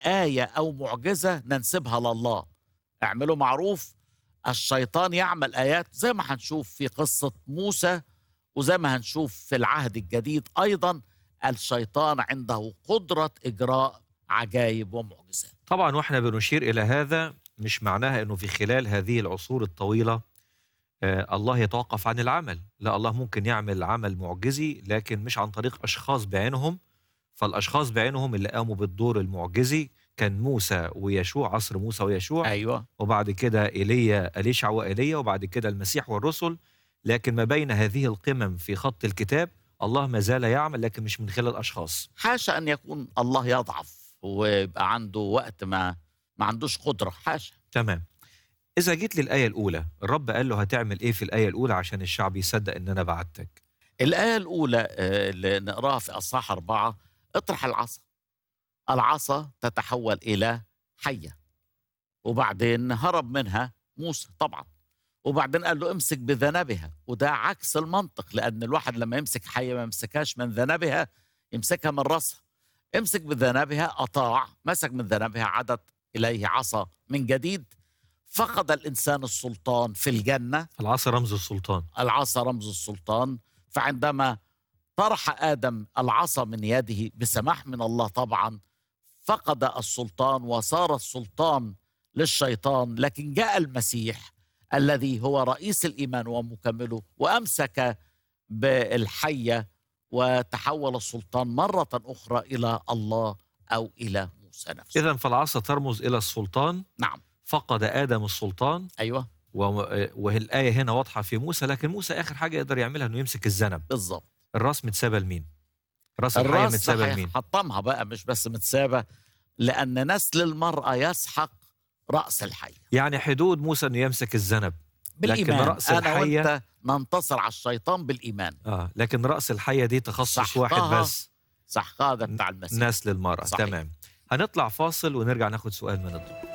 آية أو معجزة ننسبها لله اعملوا معروف الشيطان يعمل آيات زي ما هنشوف في قصة موسى وزي ما هنشوف في العهد الجديد أيضا الشيطان عنده قدرة إجراء عجائب ومعجزات طبعا واحنا بنشير الى هذا مش معناها انه في خلال هذه العصور الطويله آه الله يتوقف عن العمل لا الله ممكن يعمل عمل معجزي لكن مش عن طريق اشخاص بعينهم فالاشخاص بعينهم اللي قاموا بالدور المعجزي كان موسى ويشوع عصر موسى ويشوع أيوة وبعد كده ايليا اليشع وايليا وبعد كده المسيح والرسل لكن ما بين هذه القمم في خط الكتاب الله ما زال يعمل لكن مش من خلال اشخاص حاشا أن يكون الله يضعف ويبقى عنده وقت ما ما عندوش قدرة حاشا تمام إذا جيت للآية الأولى الرب قال له هتعمل إيه في الآية الأولى عشان الشعب يصدق إن أنا بعتك الآية الأولى آه، اللي نقراها في أصحاح أربعة اطرح العصا العصا تتحول إلى حية وبعدين هرب منها موسى طبعا وبعدين قال له امسك بذنبها وده عكس المنطق لأن الواحد لما يمسك حية ما يمسكهاش من ذنبها يمسكها من رأسها امسك بذنبها أطاع مسك من ذنبها عادت إليه عصا من جديد فقد الإنسان السلطان في الجنة العصا رمز السلطان العصا رمز السلطان فعندما طرح ادم العصا من يده بسماح من الله طبعا فقد السلطان وصار السلطان للشيطان لكن جاء المسيح الذي هو رئيس الايمان ومكمله وامسك بالحيه وتحول السلطان مره اخرى الى الله او الى موسى نفسه إذا فالعصا ترمز إلى السلطان نعم فقد آدم السلطان ايوه و- والآية هنا واضحة في موسى لكن موسى آخر حاجة يقدر يعملها إنه يمسك الذنب بالظبط الراس متسابة لمين؟ راس الحية الراس متسابة لمين؟ حطمها بقى مش بس متسابه لان نسل المراه يسحق راس الحي يعني حدود موسى إنه يمسك الذنب بالايمان رأس انا الحية- وانت ننتصر على الشيطان بالايمان آه لكن رأس الحية دي تخصص سحقها واحد بس صح هذا بتاع المسيح نسل المرأة صحيح. تمام هنطلع فاصل ونرجع ناخد سؤال من الضيوف